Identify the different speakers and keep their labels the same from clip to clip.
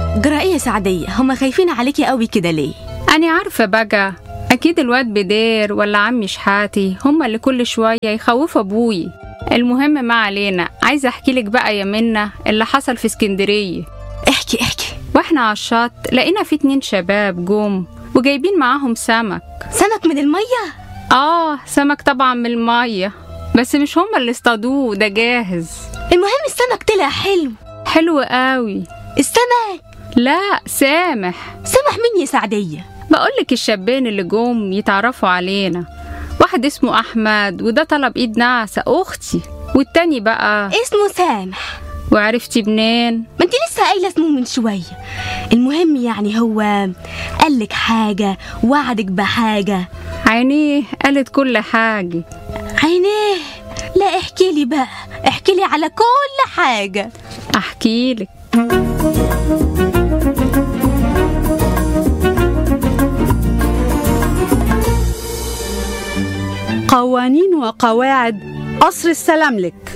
Speaker 1: جرى ايه يا سعدية هما خايفين عليكي قوي كده ليه
Speaker 2: أنا عارفة بقى أكيد الواد بدير ولا عمي شحاتي هما اللي كل شوية يخوفوا أبوي المهم ما علينا عايزة أحكي لك بقى يا منة اللي حصل في اسكندرية
Speaker 1: احكي احكي
Speaker 2: واحنا على الشط لقينا في اتنين شباب جم وجايبين معاهم سمك
Speaker 1: سمك من المية
Speaker 2: آه سمك طبعا من المية بس مش هما اللي اصطادوه ده جاهز
Speaker 1: المهم السمك طلع حلو
Speaker 2: حلو قوي
Speaker 1: السمك
Speaker 2: لا سامح
Speaker 1: سمح مني يا سعدية
Speaker 2: بقولك الشابين اللي جم يتعرفوا علينا واحد اسمه أحمد وده طلب إيد نعسة أختي والتاني بقى
Speaker 1: اسمه سامح
Speaker 2: وعرفتي منين؟
Speaker 1: ما انت لسه قايله اسمه من شويه المهم يعني هو قالك حاجه وعدك بحاجه
Speaker 2: عينيه قالت كل حاجة
Speaker 1: عينيه لا احكي لي بقى احكي لي على كل حاجه
Speaker 2: أحكيلك
Speaker 3: قوانين وقواعد قصر السلاملك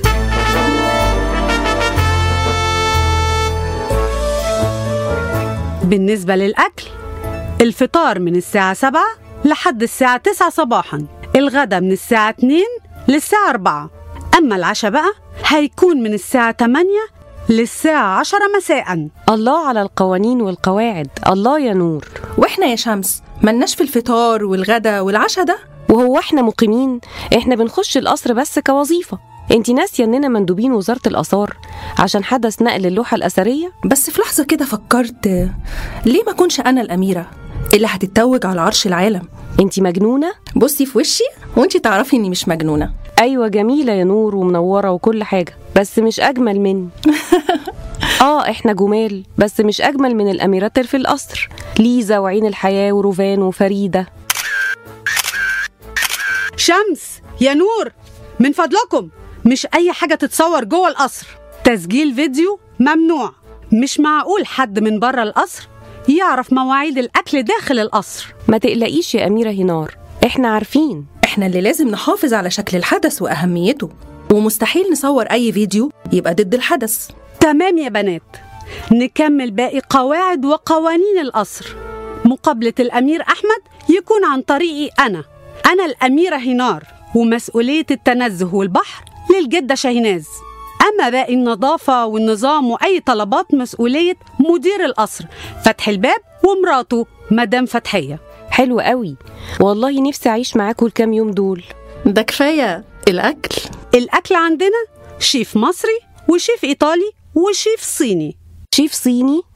Speaker 3: بالنسبة للأكل الفطار من الساعة 7 لحد الساعة 9 صباحا الغدا من الساعة 2 للساعة 4 أما العشاء بقى هيكون من الساعة 8 للساعة 10 مساء
Speaker 4: الله على القوانين والقواعد الله يا نور
Speaker 5: واحنا يا شمس ملناش في الفطار والغدا والعشاء ده
Speaker 4: وهو احنا مقيمين احنا بنخش القصر بس كوظيفة انتي ناسية اننا مندوبين وزارة الآثار عشان حدث نقل اللوحة الأثرية
Speaker 5: بس في لحظة كده فكرت ليه ما كنش أنا الأميرة اللي هتتوج على عرش العالم
Speaker 4: انتي مجنونة
Speaker 5: بصي في وشي وانتي تعرفي اني مش مجنونة
Speaker 4: ايوه جميلة يا نور ومنورة وكل حاجة بس مش اجمل مني اه احنا جمال بس مش اجمل من الاميرات اللي في القصر ليزا وعين الحياة وروفان وفريدة
Speaker 3: شمس يا نور من فضلكم مش أي حاجة تتصور جوه القصر تسجيل فيديو ممنوع مش معقول حد من بره القصر يعرف مواعيد الأكل داخل القصر
Speaker 4: ما تقلقيش يا أميرة هنار احنا عارفين
Speaker 5: احنا اللي لازم نحافظ على شكل الحدث وأهميته ومستحيل نصور أي فيديو يبقى ضد الحدث
Speaker 3: تمام يا بنات نكمل باقي قواعد وقوانين القصر مقابلة الأمير أحمد يكون عن طريقي أنا أنا الأميرة هنار ومسؤولية التنزه والبحر للجدة شاهيناز أما باقي النظافة والنظام وأي طلبات مسؤولية مدير القصر فتح الباب ومراته مدام فتحية
Speaker 4: حلو قوي والله نفسي أعيش معاكم الكام يوم دول
Speaker 5: ده كفاية الأكل
Speaker 3: الأكل عندنا شيف مصري وشيف إيطالي وشيف صيني
Speaker 4: شيف صيني